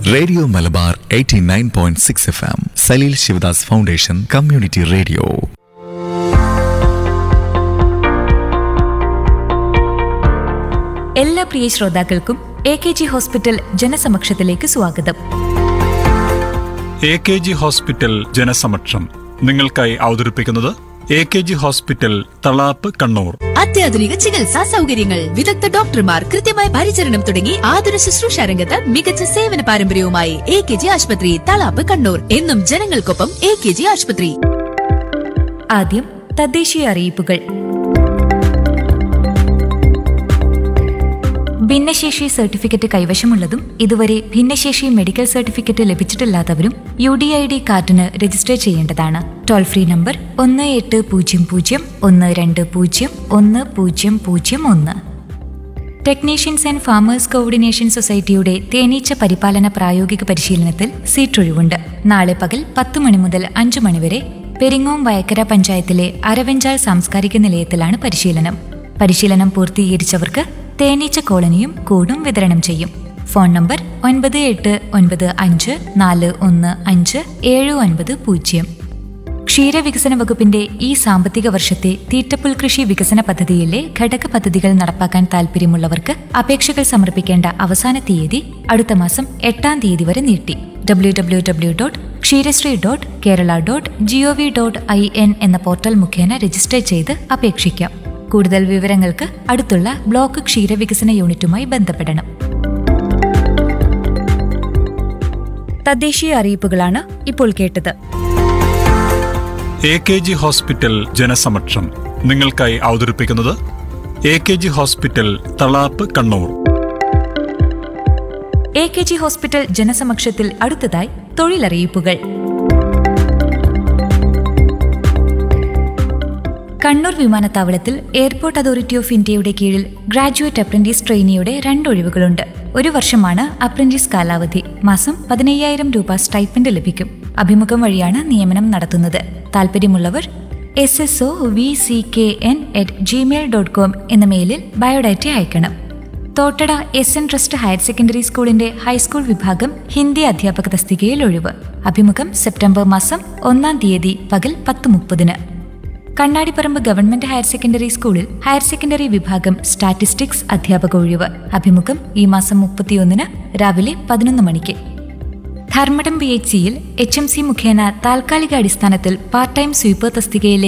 radio Malabar 89.6 F M Saleel Shivadas foundation community radio എല്ലാ പ്രിയ ശ്രോതാക്കൾക്കും എ കെ ജി ഹോസ്പിറ്റൽ ജനസമക്ഷത്തിലേക്ക് സ്വാഗതം എ കെ ജി ഹോസ്പിറ്റൽ ജനസമക്ഷം നിങ്ങൾക്കായി അവതരിപ്പിക്കുന്നത് A K G hospital Thalap Kannur അത്യാധുനിക ചികിത്സാ സൗകര്യങ്ങൾ വിദഗ്ധ ഡോക്ടർമാർ കൃത്യമായ പരിചരണം തുടങ്ങി ആതുര ശുശ്രൂഷ രംഗത്ത് മികച്ച സേവന പാരമ്പര്യവുമായി എ കെ ജി ആശുപത്രി തളാപ്പ് കണ്ണൂർ എന്നും ജനങ്ങൾക്കൊപ്പം എ കെ ജി ആശുപത്രി ആദ്യം തദ്ദേശീയ അറിയിപ്പുകൾ ഭിന്നശേഷി സർട്ടിഫിക്കറ്റ് കൈവശമുള്ളതും ഇതുവരെ ഭിന്നശേഷി മെഡിക്കൽ സർട്ടിഫിക്കറ്റ് ലഭിച്ചിട്ടില്ലാത്തവരും യു ഡി ഐ ഡി കാർഡിന് രജിസ്റ്റർ ചെയ്യേണ്ടതാണ് ടോൾ ഫ്രീ നമ്പർ ഒന്ന് എട്ട് പൂജ്യം പൂജ്യം ഒന്ന് രണ്ട് പൂജ്യം ഒന്ന് പൂജ്യം പൂജ്യം ഒന്ന് ടെക്നീഷ്യൻസ് ആൻഡ് ഫാമേഴ്സ് കോർഡിനേഷൻ സൊസൈറ്റിയുടെ തേനീച്ച പരിപാലന പ്രായോഗിക പരിശീലനത്തിൽ സീറ്റ് ഒഴിവുണ്ട് നാളെ പകൽ പത്ത് മണി മുതൽ അഞ്ചു മണിവരെ പെരിങ്ങോം വയക്കര പഞ്ചായത്തിലെ അരവഞ്ചാൽ സാംസ്കാരിക നിലയത്തിലാണ് പരിശീലനം പരിശീലനം പൂർത്തീകരിച്ചവർക്ക് തേനീച്ച കോളനിയും കൂടും വിതരണം ചെയ്യും ഫോൺ നമ്പർ ഒൻപത് എട്ട് ഒൻപത് അഞ്ച് നാല് ഒന്ന് അഞ്ച് ഏഴ് ഒൻപത് പൂജ്യം ക്ഷീരവികസന വകുപ്പിന്റെ ഈ സാമ്പത്തിക വർഷത്തെ തീറ്റപ്പുൽ കൃഷി വികസന പദ്ധതിയിലെ ഘടക പദ്ധതികൾ നടപ്പാക്കാൻ താൽപ്പര്യമുള്ളവർക്ക് അപേക്ഷകൾ സമർപ്പിക്കേണ്ട അവസാന തീയതി അടുത്ത മാസം എട്ടാം തീയതി വരെ നീട്ടി W W W dot Ksheerasree dot Kerala dot gov dot I N എന്ന പോർട്ടൽ മുഖേന രജിസ്റ്റർ ചെയ്ത് അപേക്ഷിക്കാം കൂടുതൽ വിവരങ്ങൾക്ക് അടുത്തുള്ള ബ്ലോക്ക് ക്ഷീരവികസന യൂണിറ്റുമായി ബന്ധപ്പെടണം തദ്ദേശീയ അറിയിപ്പുകളാണ് ഇപ്പോൾ കേട്ടത് എ കെ ജി ഹോസ്പിറ്റൽ ജനസമക്ഷം നിങ്ങൾക്കായി അവതരിപ്പിക്കുന്നത് A K G hospital Thalap Kannur A K G hospital ജനസമക്ഷത്തിൽ അടുത്തതായി തൊഴിലറിയിപ്പുകൾ കണ്ണൂർ വിമാനത്താവളത്തിൽ എയർപോർട്ട് അതോറിറ്റി ഓഫ് ഇന്ത്യയുടെ കീഴിൽ ഗ്രാജുവേറ്റ് അപ്രന്റീസ് ട്രെയിനിയുടെ രണ്ടൊഴിവുകളുണ്ട് ഒരു വർഷമാണ് അപ്രന്റീസ് കാലാവധി മാസം പതിനയ്യായിരം രൂപ സ്റ്റൈപ്പൻഡ് ലഭിക്കും അഭിമുഖം വഴിയാണ് നിയമനം നടത്തുന്നത് താല്പര്യമുള്ളവർ S S O V C K N at Gmail dot com എന്ന മെയിലിൽ ബയോഡാറ്റ അയക്കണം Thottada S N trust higher secondary സ്കൂളിന്റെ ഹൈസ്കൂൾ വിഭാഗം ഹിന്ദി അധ്യാപക തസ്തികയിൽ ഒഴിവ് അഭിമുഖം സെപ്റ്റംബർ മാസം ഒന്നാം തീയതി പകൽ പത്ത് മുപ്പതിന് കണ്ണാടിപ്പറമ്പ് ഗവൺമെന്റ് ഹയർ സെക്കൻഡറി സ്കൂളിൽ ഹയർ സെക്കൻഡറി വിഭാഗം സ്റ്റാറ്റിസ്റ്റിക്സ് അധ്യാപക ഒഴിവ് അഭിമുഖം ഈ മാസം മുപ്പത്തിയൊന്നിന് രാവിലെ പതിനൊന്ന് മണിക്ക് ധർമ്മടം പി എച്ച് സിയിൽ എച്ച് എം സി മുഖേന താൽക്കാലിക അടിസ്ഥാനത്തിൽ പാർട്ട് ടൈം സ്വീപ്പർ തസ്തികയിലെ